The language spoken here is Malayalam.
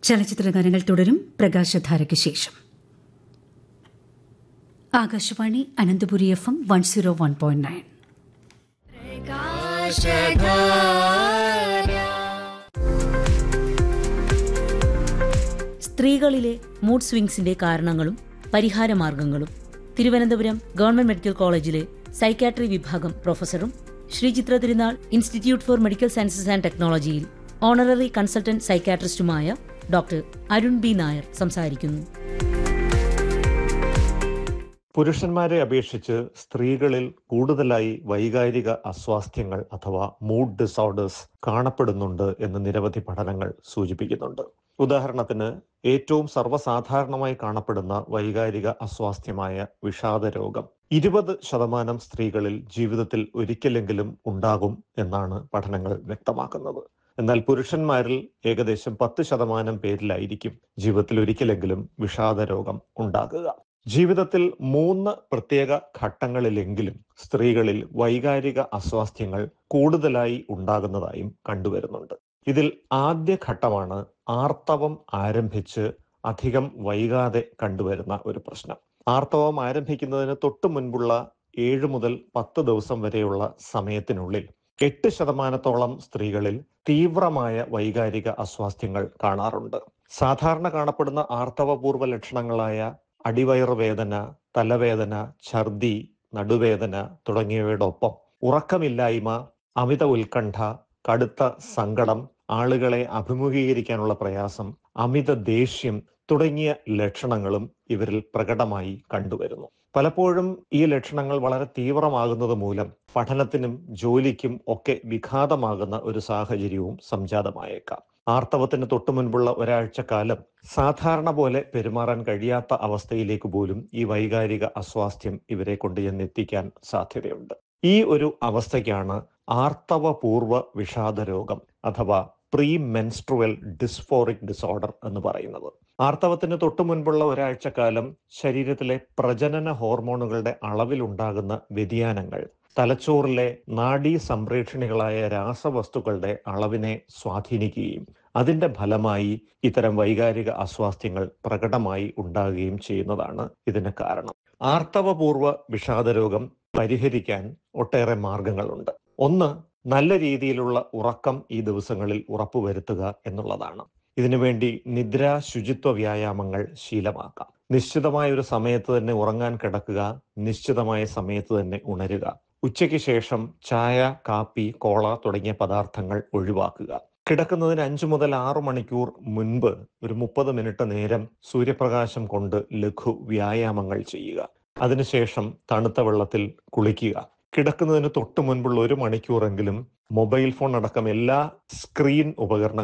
ചലച്ചിത്രഗാനങ്ങൾ തുടരും പ്രകാശധാരയ്ക്ക് ശേഷം Akashvani Ananthapuri F M one zero one point nine സ്ത്രീകളിലെ മൂഡ് സ്വിങ്സിന്റെ കാരണങ്ങളും പരിഹാരമാർഗങ്ങളും തിരുവനന്തപുരം ഗവൺമെന്റ് മെഡിക്കൽ കോളേജിലെ സൈക്കാട്രി വിഭാഗം പ്രൊഫസറും Sree Chitra Tirunal institute for medical sciences and ടെക്നോളജിയിൽ ഓണററി കൺസൾട്ടന്റ് സൈക്കാട്രിസ്റ്റുമായ ഡോക്ടർ അരുൺ ബി നായർ സംസാരിക്കുന്നു പുരുഷന്മാരെ അപേക്ഷിച്ച് സ്ത്രീകളിൽ കൂടുതലായി വൈകാരിക അസ്വാസ്ഥ്യങ്ങൾ അഥവാ മൂഡ് ഡിസോർഡേഴ്സ് കാണപ്പെടുന്നുണ്ട് എന്ന് നിരവധി പഠനങ്ങൾ സൂചിപ്പിക്കുന്നുണ്ട് ഉദാഹരണത്തിന് ഏറ്റവും സർവ്വസാധാരണമായി കാണപ്പെടുന്ന വൈകാരിക അസ്വാസ്ഥ്യമായ വിഷാദ രോഗം ഇരുപത് ശതമാനം സ്ത്രീകളിൽ ജീവിതത്തിൽ ഒരിക്കലെങ്കിലും ഉണ്ടാകും എന്നാണ് പഠനങ്ങൾ വ്യക്തമാക്കുന്നത് എന്നാൽ പുരുഷന്മാരിൽ ഏകദേശം പത്ത് ശതമാനം പേരിലായിരിക്കും ജീവിതത്തിൽ ഒരിക്കലെങ്കിലും വിഷാദ രോഗം ഉണ്ടാകുക ജീവിതത്തിൽ മൂന്ന് പ്രത്യേക ഘട്ടങ്ങളിലെങ്കിലും സ്ത്രീകളിൽ വൈകാരിക അസ്വാസ്ഥ്യങ്ങൾ കൂടുതലായി ഉണ്ടാകുന്നതായും കണ്ടുവരുന്നുണ്ട് ഇതിൽ ആദ്യ ഘട്ടമാണ് ആർത്തവം ആരംഭിച്ച് അധികം വൈകാതെ കണ്ടുവരുന്ന ഒരു പ്രശ്നം ആർത്തവം ആരംഭിക്കുന്നതിന് തൊട്ടു മുൻപുള്ള ഏഴ് മുതൽ പത്ത് ദിവസം വരെയുള്ള സമയത്തിനുള്ളിൽ എട്ട് ശതമാനത്തോളം സ്ത്രീകളിൽ തീവ്രമായ വൈകാരിക അസ്വാസ്ഥ്യങ്ങൾ കാണാറുണ്ട് സാധാരണ കാണപ്പെടുന്ന ആർത്തവപൂർവ്വ ലക്ഷണങ്ങളായ അടിവയറ് വേദന തലവേദന ഛർദി നടുവേദന തുടങ്ങിയവയോടൊപ്പം ഉറക്കമില്ലായ്മ അമിത ഉത്കണ്ഠ കടുത്ത സങ്കടം ആളുകളെ അഭിമുഖീകരിക്കാനുള്ള പ്രയാസം അമിത ദേഷ്യം തുടങ്ങിയ ലക്ഷണങ്ങളും ഇവരിൽ പ്രകടമായി കണ്ടുവരുന്നു പലപ്പോഴും ഈ ലക്ഷണങ്ങൾ വളരെ തീവ്രമാകുന്നത് മൂലം പഠനത്തിനും ജോലിക്കും ഒക്കെ വിഘാതമാകുന്ന ഒരു സാഹചര്യവും സംജാതമായേക്കാം ആർത്തവത്തിന് തൊട്ടു മുൻപുള്ള ഒരാഴ്ചക്കാലം സാധാരണ പോലെ പെരുമാറാൻ കഴിയാത്ത അവസ്ഥയിലേക്ക് പോലും ഈ വൈകാരിക അസ്വാസ്ഥ്യം ഇവരെ കൊണ്ട് ചെന്നെത്തിക്കാൻ സാധ്യതയുണ്ട് ഈ ഒരു അവസ്ഥയ്ക്കാണ് ആർത്തവപൂർവ വിഷാദ രോഗം അഥവാ പ്രീ മെൻസ്ട്രുവൽ ഡിസ്ഫോറിക് ഡിസോർഡർ എന്ന് പറയുന്നത് ആർത്തവത്തിന് തൊട്ടു മുൻപുള്ള ഒരാഴ്ചക്കാലം ശരീരത്തിലെ പ്രജനന ഹോർമോണുകളുടെ അളവിലുണ്ടാകുന്ന വ്യതിയാനങ്ങൾ തലച്ചോറിലെ നാഡീ സംപ്രേക്ഷണികളായ രാസവസ്തുക്കളുടെ അളവിനെ സ്വാധീനിക്കുകയും അതിന്റെ ഫലമായി ഇത്തരം വൈകാരിക അസ്വാസ്ഥ്യങ്ങൾ പ്രകടമായി ഉണ്ടാകുകയും ചെയ്യുന്നതാണ് ഇതിന് കാരണം ആർത്തവപൂർവ വിഷാദരോഗം പരിഹരിക്കാൻ ഒട്ടേറെ മാർഗങ്ങളുണ്ട് ഒന്ന് നല്ല രീതിയിലുള്ള ഉറക്കം ഈ ദിവസങ്ങളിൽ ഉറപ്പുവരുത്തുക എന്നുള്ളതാണ് ഇതിനുവേണ്ടി നിദ്രാ ശുചിത്വ വ്യായാമങ്ങൾ ശീലമാക്കാം നിശ്ചിതമായ ഒരു സമയത്ത് തന്നെ ഉറങ്ങാൻ കിടക്കുക നിശ്ചിതമായ സമയത്ത് തന്നെ ഉണരുക ഉച്ചയ്ക്ക് ശേഷം ചായ കാപ്പി കോള തുടങ്ങിയ പദാർത്ഥങ്ങൾ ഒഴിവാക്കുക കിടക്കുന്നതിന് അഞ്ചു മുതൽ ആറു മണിക്കൂർ മുൻപ് ഒരു മുപ്പത് മിനിറ്റ് നേരം സൂര്യപ്രകാശം കൊണ്ട് ലഘു വ്യായാമങ്ങൾ ചെയ്യുക അതിനുശേഷം തണുത്ത വെള്ളത്തിൽ കുളിക്കുക കിടക്കുന്നതിന് തൊട്ട് മുൻപുള്ള ഒരു മണിക്കൂറെങ്കിലും മൊബൈൽ ഫോൺ അടക്കം എല്ലാ സ്ക്രീൻ ഉപകരണ